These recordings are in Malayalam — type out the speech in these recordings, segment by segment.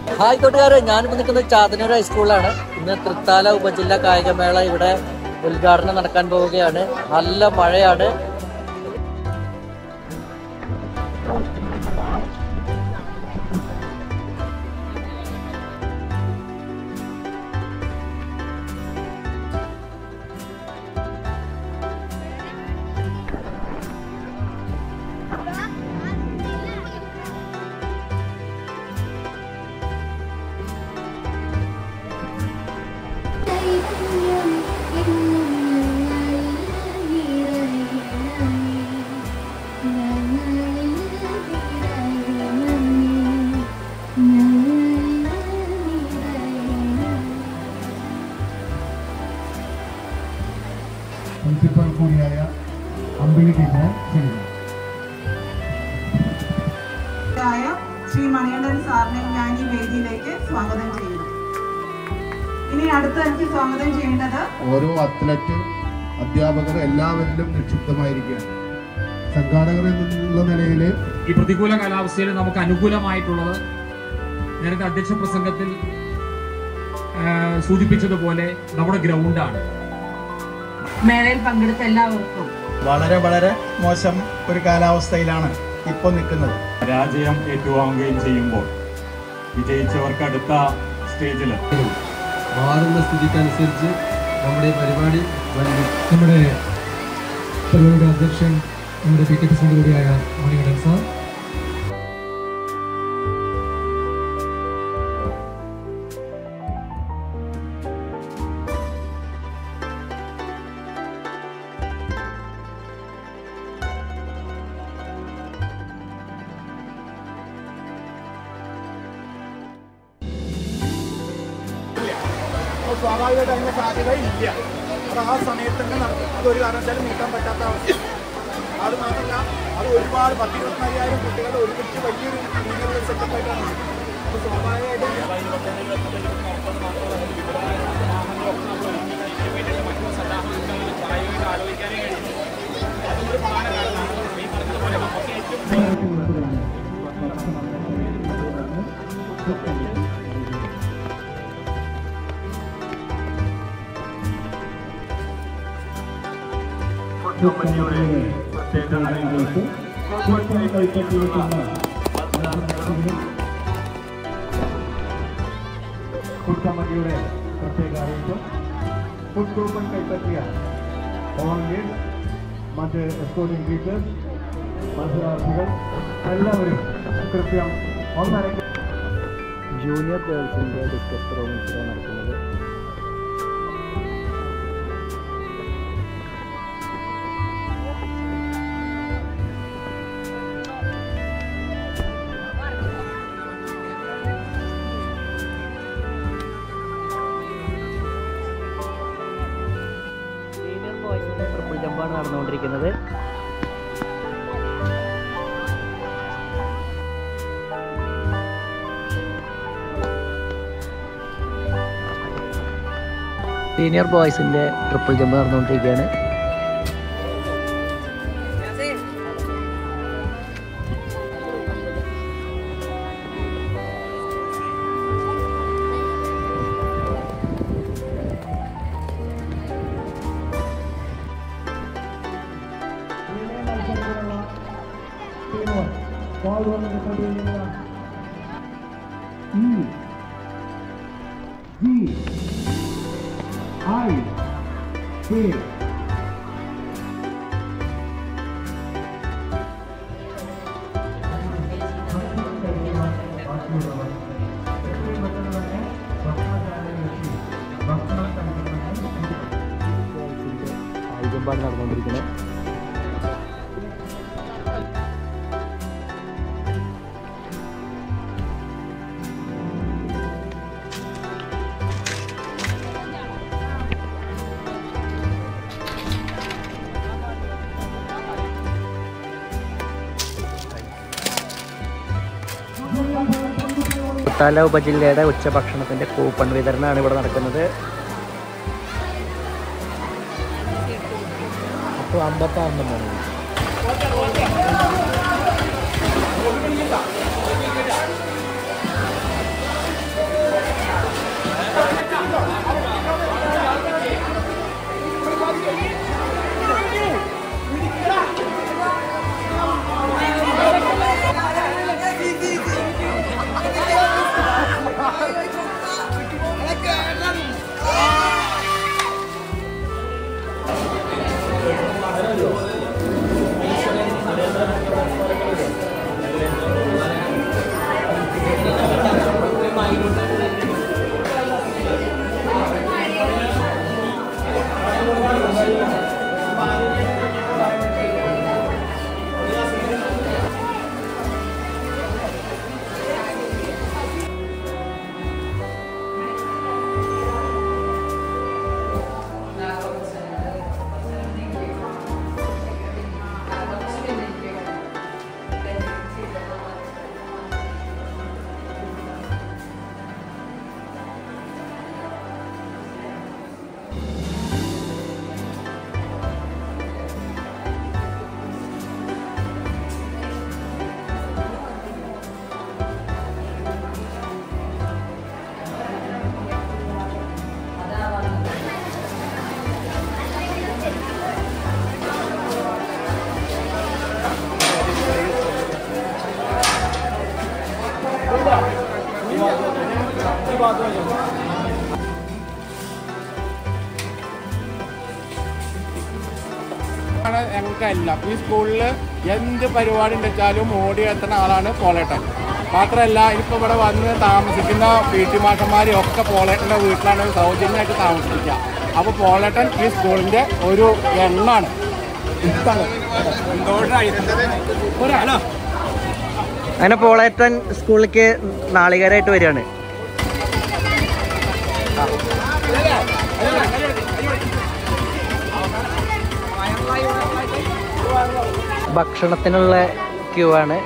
ഹായ് കൂട്ടുകാരെ ഞാനിപ്പോൾ നിൽക്കുന്നത് ചാത്തന്നൂർ ഹൈസ്കൂളിലാണ് ഇന്ന് തൃത്താല ഉപജില്ലാ കായികമേള ഇവിടെ ഉദ്ഘാടനം നടക്കാൻ പോവുകയാണ് നല്ല മഴയാണ് പ്രിൻസിപ്പൽ കൂടിയായ അമ്പിളി ടീച്ചറെ ക്ഷണിക്കുന്നു ആയ ശ്രീ മണികണ്ഠൻ സാറിനെ ഞാൻ ഈ വേദിയിലേക്ക് സ്വാഗതം ചെയ്യുന്നു ഇനി അടുത്ത എനിക്ക് സ്വാഗതം ചെയ്യേണ്ടത് ഓരോ അത്ലറ്റ് അധ്യാപകർ എല്ലാവരിലും നിക്ഷിപ്തമായിരിക്കുകയാണ് സംഘാടകർ എന്നുള്ള നിലയിൽ ഈ പ്രതികൂല കാലാവസ്ഥയിൽ നമുക്ക് അനുകൂലമായിട്ടുള്ളത് നേരത്തെ അധ്യക്ഷ പ്രസംഗത്തിൽ ആ, സൂചിപ്പിച്ചതുപോലെ നമ്മുടെ ഗ്രൗണ്ടാണ് മേളയിൽ പങ്കെടുത്ത എല്ലാവർക്കും വളരെ വളരെ മോശം ഒരു കാലാവസ്ഥയിലാണ് ഇപ്പോൾ നിൽക്കുന്നത് പരാജയം ഏറ്റുവാങ്ങുകയും ചെയ്യുമ്പോൾ വിജയിച്ചവർക്ക് അടുത്ത സ്റ്റേജിൽ മാറുന്ന സ്ഥിതിക്കനുസരിച്ച് നമ്മുടെ പരിപാടി വൈകി നമ്മുടെ പരിപാടിയുടെ അധ്യക്ഷൻ നമ്മുടെ പി കെ പ്രസിഡന്റ് കൂടിയായ മണികണ്ഠൻ സാർ സ്വാഭാവികമായിട്ട് അതിന് സാധ്യത ഇല്ല അത് ആ സമയത്ത് തന്നെ നടക്കും അത് ഒരു കാരണവശാലും നീക്കാൻ പറ്റാത്ത അവസ്ഥ അത് മാത്രമല്ല അത് ഒരുപാട് പത്ത് ഇരുപത്തിനാലായിരം കുട്ടികളുടെ ഒരുമിച്ച് വലിയൊരു രീതിയിലുള്ള സെറ്റപ്പായിട്ടാണ് അപ്പോൾ സ്വാഭാവികമായിട്ടും ഫുഡ് കമ്മിറ്റിയുടെ പ്രത്യേക അറിയിപ്പ് ഫുഡ് കൂപ്പൺ കൈപ്പറ്റിയ ഓൺലൈൻ മറ്റ് എസ്കോട്ടിംഗ് ടീച്ചേഴ്സ് മത്സരാർത്ഥികൾ എല്ലാവരും കൃത്യം ഒന്നരയ്ക്ക് ജൂനിയർ ഗേൾസിന്റെ ഡിസ്കസ് ത്രോ മത്സരം നടക്കുന്നത് സീനിയർ ബോയ്സിന്റെ ട്രിപ്പിൾ ജമ്പാണ് നടന്നുകൊണ്ടിരിക്കുന്നത് സീനിയർ ബോയ്സിന്റെ ട്രിപ്പിൾ ജമ്പ് നടന്നുകൊണ്ടിരിക്കുകയാണ് ഐ കെ ജമ്പാണ് നടന്നുകൊണ്ടിരിക്കുന്നത് തല ഉപജില്ലയുടെ ഉച്ചഭക്ഷണത്തിന്റെ കൂപ്പൺ വിതരണമാണ് ഇവിടെ നടക്കുന്നത് അപ്പോൾ അമ്പത്താറിനും വേണം ആണ് ഞങ്ങൾക്കെല്ലാം ഈ സ്കൂളിൽ എന്ത് പരിപാടി ഉണ്ടെച്ചാലും ഓടി എത്തുന്ന ആളാണ് പോളേട്ടൻ മാത്രമല്ല ഇപ്പോൾ ഇവിടെ വന്ന് താമസിക്കുന്ന പി ടി മാഷന്മാരും ഒക്കെ പോളേട്ടൻ്റെ വീട്ടിലാണ് സൗജന്യമായിട്ട് താമസിക്കുക അപ്പോൾ പോളേട്ടൻ ഈ സ്കൂളിൻ്റെ ഒരു എണ്ണാണ് ഇതാണ് ഒരാളോ അങ്ങനെ പോളേറ്റൻ സ്കൂളിലേക്ക് നാളികേരായിട്ട് വരികയാണ് ഭക്ഷണത്തിനുള്ള ക്യൂ ആണ്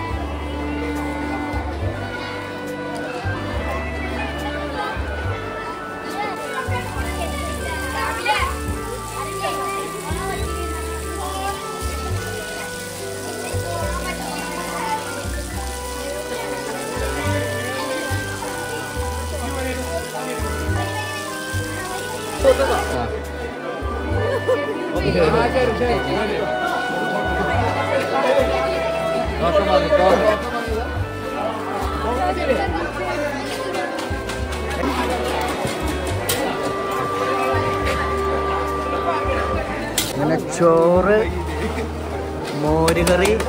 അങ്ങനെ ചോറ് മോരുകറി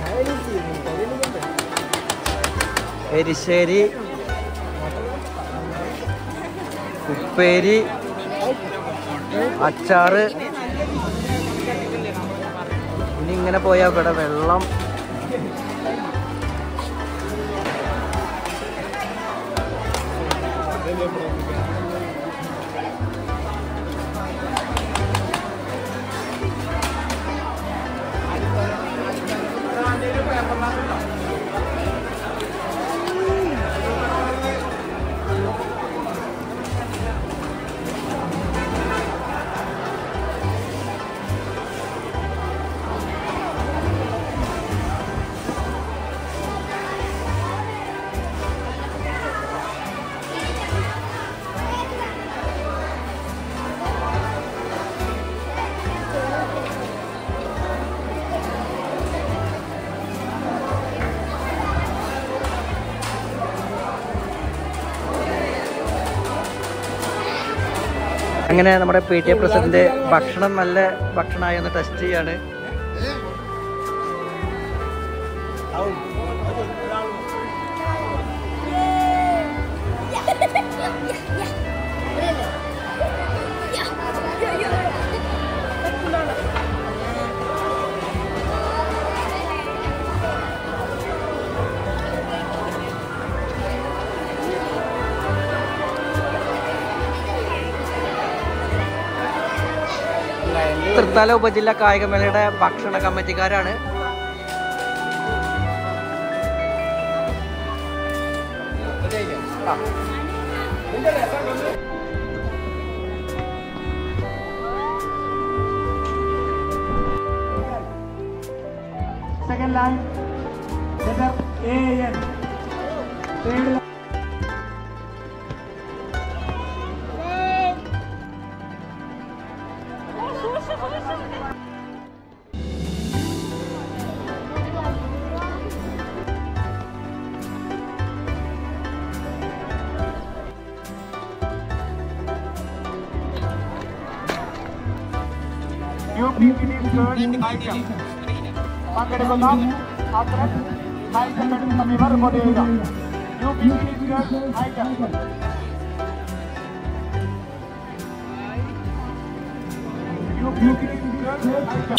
എരിശ്ശേരി ഉപ്പേരി അച്ചാറ് ഇനി ഇങ്ങനെ പോയാൽ ഇവിടെ വെള്ളം അങ്ങനെ നമ്മുടെ പി ടി എ പ്രസിഡന്റ് ഭക്ഷണം നല്ല ഭക്ഷണമായി ഒന്ന് ടെസ്റ്റ് ചെയ്യാണ് തൃത്താല ഉപജില്ല കായികമേളയുടെ ഭക്ഷണ കമ്മിറ്റിക്കാരാണ് second line letter A N third U P item പങ്കെടുക്കുന്ന അത്രയും ഹൈക്കമാൻഡ് സമീപം റിപ്പോർട്ട് ചെയ്യുക U P item U P item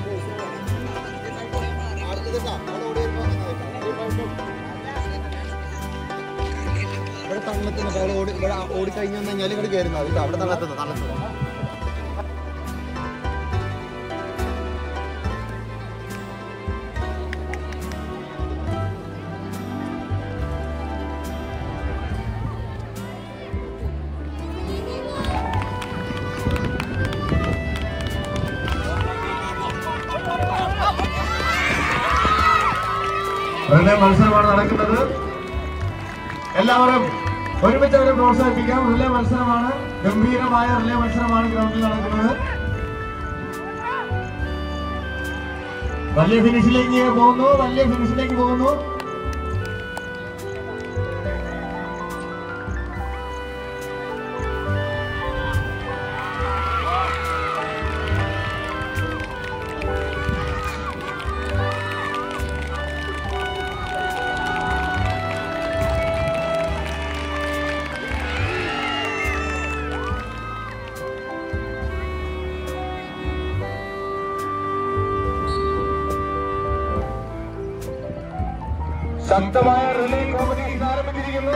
ഇവിടെ തള്ളത്തുന്നത് അവൾ ഓടി ഇവിടെ ഓടിക്കഴിഞ്ഞു വന്നു കഴിഞ്ഞാൽ ഇവിടെ കയറുന്നത് അതിന്റെ അവിടെ തള്ളത്തുന്നത് തള്ളത്തുന്നത് റിലേ മത്സരമാണ് നടക്കുന്നത് എല്ലാവരും ഒരുമിച്ച് അവരെ പ്രോത്സാഹിപ്പിക്കാം റിലേ മത്സരമാണ് ഗംഭീരമായ റിലേ മത്സരമാണ് ഗ്രൗണ്ടിൽ നടക്കുന്നത് വലിയ ഫിനിഷിലേക്ക് പോകുന്നു വലിയ ഫിനിഷിലേക്ക് പോകുന്നു ശക്തമായ റിലേ കോമ്പറ്റീഷൻ ആരംഭിച്ചിരിക്കുന്നു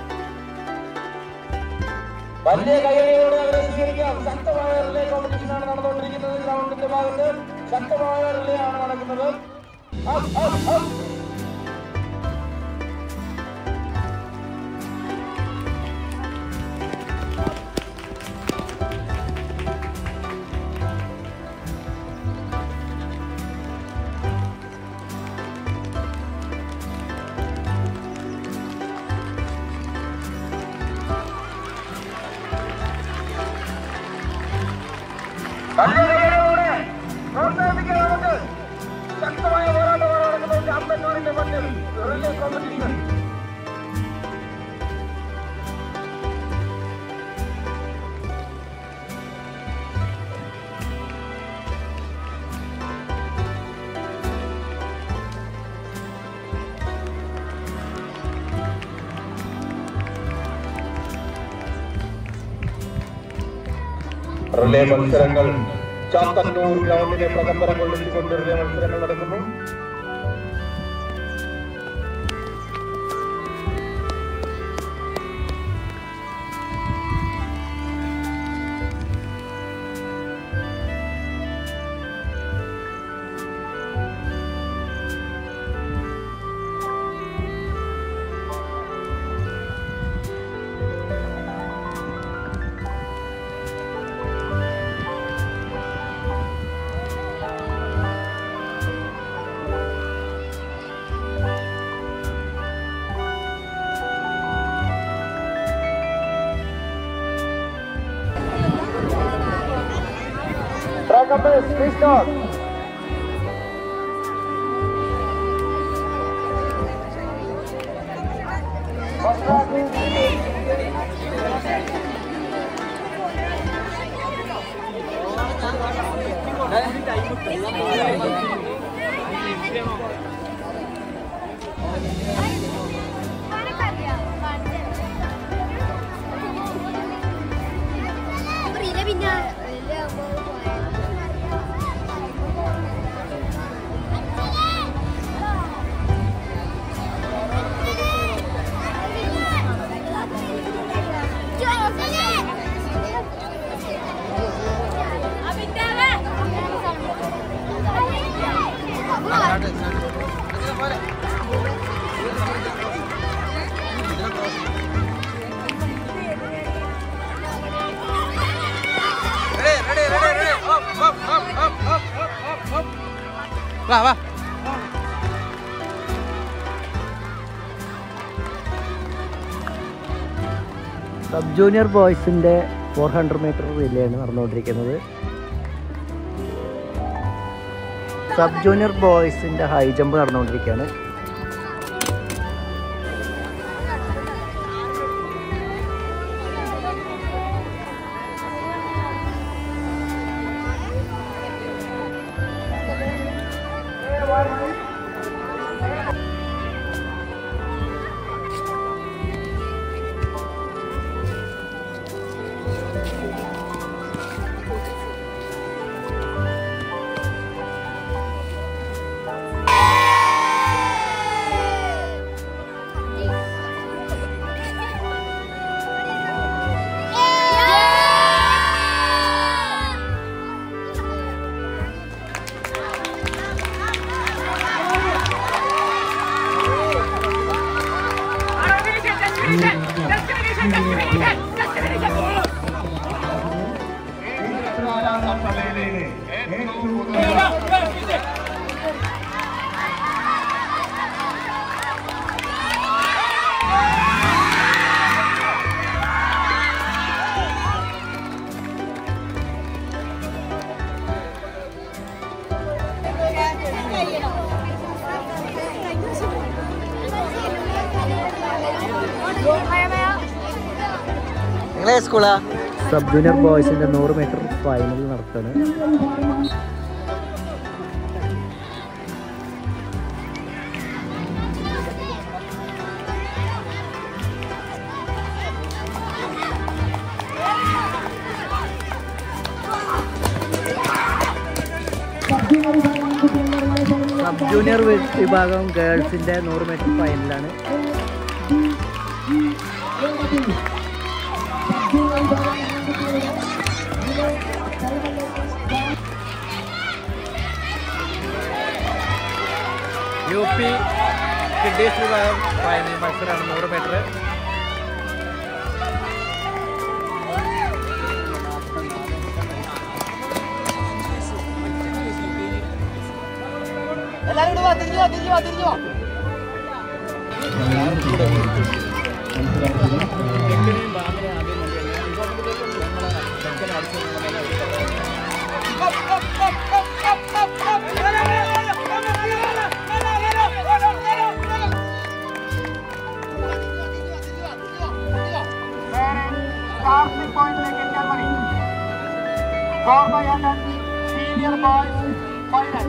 വലിയ കൈയോടെ അവരെ സ്വീകരിക്കാം ശക്തമായ റിലേ കോമ്പറ്റീഷൻ ആണ് നടന്നുകൊണ്ടിരിക്കുന്നത് ഗ്രൗണ്ടിന്റെ ഭാഗത്ത് ശക്തമായ റിലേ ആണ് നടക്കുന്നത് അപ്പ്, അപ്പ്, അപ്പ്. വലിയ കൈയോടെ പ്രോത്സാഹിപ്പിക്കാം നമുക്ക് ശക്തമായ പോരാട്ടമാണ് നടക്കുന്നത് ചാമ്പന്നൂരിന്റെ മണ്ണിൽ റിലേ കോമ്പറ്റീഷൻ റിലേ മത്സരങ്ങൾ ചാത്തന്നൂർ ഗ്രൗണ്ടിനെ പ്രകമ്പനം കൊള്ളിച്ചുകൊണ്ട് റിലേ മത്സരങ്ങൾ നടക്കുന്നു Track up pace, please start. First track. പിന്നെ വാ വാ സബ് ജൂനിയർ ബോയ്സിന്റെ ഫോർ ഹൺഡ്രഡ് മീറ്റർ റിലേ ആണ് നടന്നുകൊണ്ടിരിക്കുന്നത് സബ് ജൂനിയർ ബോയ്സിന്റെ ഹൈ ജമ്പ് നടന്നുകൊണ്ടിരിക്കുകയാണ് നിങ്ങളെ സ്കൂളാ സബ് ജൂനിയർ ബോയ്സിന്റെ നൂറ് മീറ്റർ ഫൈനൽ നടത്താണ് സബ് ജൂനിയർ വി- വിഭാഗം ഗേൾസിന്റെ നൂറ് മീറ്റർ ഫൈനലാണ് യു പി കിഡീസ് വിഭാഗം ഫൈനൽ മത്സരമാണ് നൂറ് മീറ്റർ സ്റ്റാർട്ടിംഗ് പോയിന്റിലേക്ക് എത്തിയാൽ മതി score by senior boys final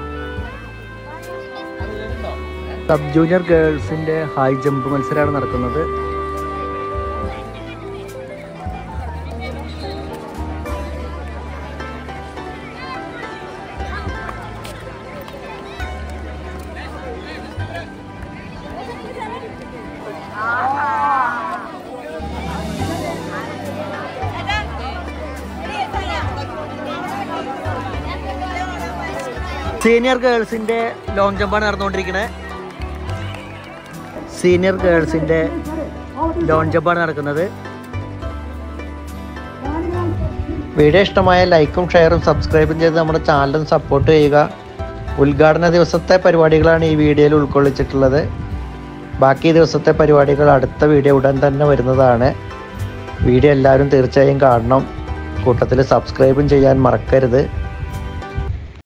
sub junior ഗേൾസിന്റെ ഹൈ ജമ്പ് മത്സരമാണ് നടക്കുന്നത് സീനിയർ ഗേൾസിന്റെ ലോങ് ജമ്പാണ് നടന്നുകൊണ്ടിരിക്കുന്നത് സീനിയർ ഗേൾസിന്റെ ലോങ് ജമ്പാണ് നടക്കുന്നത് വീഡിയോ ഇഷ്ടമായ ലൈക്കും ഷെയറും സബ്സ്ക്രൈബും ചെയ്ത് നമ്മുടെ ചാനലും സപ്പോർട്ട് ചെയ്യുക ഉദ്ഘാടന ദിവസത്തെ പരിപാടികളാണ് ഈ വീഡിയോയിൽ ഉൾക്കൊള്ളിച്ചിട്ടുള്ളത് ബാക്കി ദിവസത്തെ പരിപാടികൾ അടുത്ത വീഡിയോ ഉടൻ തന്നെ വരുന്നതാണ് വീഡിയോ എല്ലാവരും തീർച്ചയായും കാണണം കൂട്ടത്തിൽ സബ്സ്ക്രൈബും ചെയ്യാൻ മറക്കരുത്